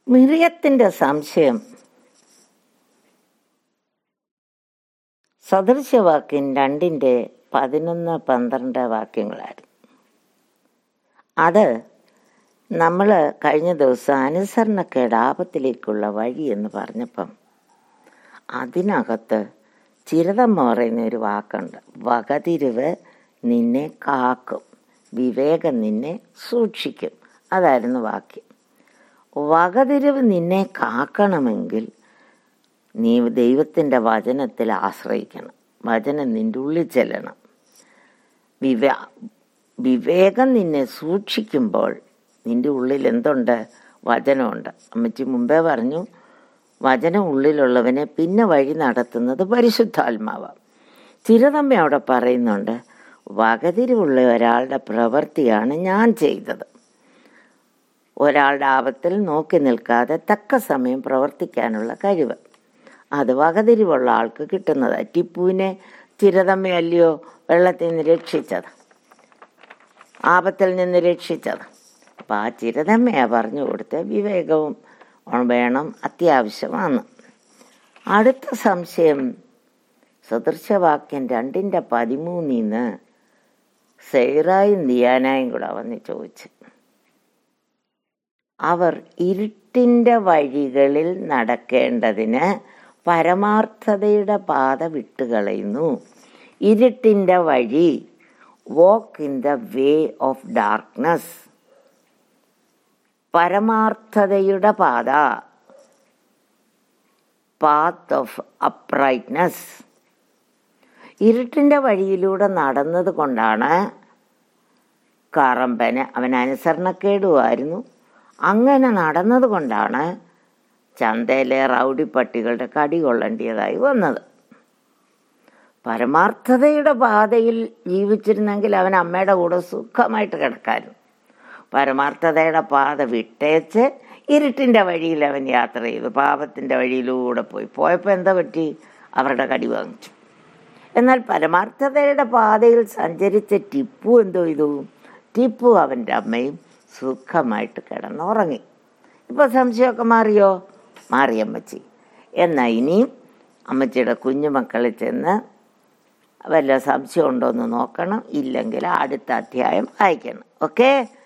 മിറിയത്തിന്റെ സംശയം സദൃശവാക്യം രണ്ടിൻ്റെ പതിനൊന്ന് പന്ത്രണ്ട് വാക്യങ്ങളായിരുന്നു അത് നമ്മൾ കഴിഞ്ഞ ദിവസം അനുസരണക്കേട് ആപത്തിലേക്കുള്ള വഴി എന്ന് പറഞ്ഞപ്പം അതിനകത്ത് ചിരതമ്മ പറയുന്ന ഒരു വാക്കുണ്ട് വകതിരിവ് നിന്നെ കാക്കും വിവേകം നിന്നെ സൂക്ഷിക്കും അതായിരുന്നു വാക്യം വകതിരിവ് നിന്നെ കാക്കണമെങ്കിൽ നീ ദൈവത്തിൻ്റെ വചനത്തിൽ ആശ്രയിക്കണം വചനം നിൻ്റെ ഉള്ളിൽ ചെല്ലണം വിവേ വിവേകം നിന്നെ സൂക്ഷിക്കുമ്പോൾ നിൻ്റെ ഉള്ളിൽ എന്തുണ്ട് വചനമുണ്ട് അമ്മച്ചി മുമ്പേ പറഞ്ഞു വചനം ഉള്ളിലുള്ളവനെ പിന്നെ വഴി നടത്തുന്നത് പരിശുദ്ധാത്മാവാണ് ചിരതമ്മ അവിടെ പറയുന്നുണ്ട് വകതിരിവുള്ള ഒരാളുടെ പ്രവൃത്തിയാണ് ഞാൻ ചെയ്തത് ഒരാളുടെ ആപത്തിൽ നോക്കി നിൽക്കാതെ തക്ക സമയം പ്രവർത്തിക്കാനുള്ള കഴിവ് അത് വകതിരിവുള്ള ആൾക്ക് കിട്ടുന്നതാണ് ടിപ്പുവിനെ ചിരതമ്മയല്ലയോ വെള്ളത്തിൽ നിന്ന് രക്ഷിച്ചത് ആപത്തിൽ നിന്ന് രക്ഷിച്ചത് അപ്പം ആ ചിരതമ്മയാണ് പറഞ്ഞു കൊടുത്ത് വിവേകവും വേണം അത്യാവശ്യമാണ് അടുത്ത സംശയം സദൃശവാക്യം രണ്ടിൻ്റെ പതിമൂന്നിന്ന് സെയ്റായും ദിയാനായും കൂടെ വന്ന് ചോദിച്ചു അവർ ഇരുട്ടിൻ്റെ വഴികളിൽ നടക്കേണ്ടതിന് പരമാർത്ഥതയുടെ പാത വിട്ടുകളയുന്നു ഇരുട്ടിൻ്റെ വഴി walk in the way of darkness പരമാർത്ഥതയുടെ പാത പാത്ത് ഓഫ് അപ്രൈറ്റ്നെസ് ഇരുട്ടിൻ്റെ വഴിയിലൂടെ നടന്നത് കൊണ്ടാണ് കറമ്പന് അവൻ അനുസരണക്കേടുമായിരുന്നു അങ്ങനെ നടന്നത് കൊണ്ടാണ് ചന്തയിലെ റൗഡി പട്ടികളുടെ കടി കൊള്ളേണ്ടിയതായി വന്നത് പരമാർത്ഥതയുടെ പാതയിൽ ജീവിച്ചിരുന്നെങ്കിൽ അവൻ അമ്മയുടെ കൂടെ സുഖമായിട്ട് കിടക്കാനും പരമാർത്ഥതയുടെ പാത വിട്ടേച്ച് ഇരുട്ടിൻ്റെ വഴിയിൽ അവൻ യാത്ര ചെയ്തു പാപത്തിൻ്റെ വഴിയിലൂടെ പോയി പോയപ്പോൾ എന്താ പറ്റി അവരുടെ കടി വാങ്ങിച്ചു എന്നാൽ പരമാർത്ഥതയുടെ പാതയിൽ സഞ്ചരിച്ച ടിപ്പു എന്തോ ചെയ്തു ടിപ്പു അവൻ്റെ അമ്മയും സുഖമായിട്ട് കിടന്നുറങ്ങി ഇപ്പോൾ സംശയമൊക്കെ മാറിയോ മാറി അമ്മച്ചി എന്നാൽ ഇനിയും അമ്മച്ചിയുടെ കുഞ്ഞുമക്കളിൽ ചെന്ന് വല്ല സംശയം ഉണ്ടോ എന്ന് നോക്കണം ഇല്ലെങ്കിൽ അടുത്ത അധ്യായം വായിക്കണം ഓക്കേ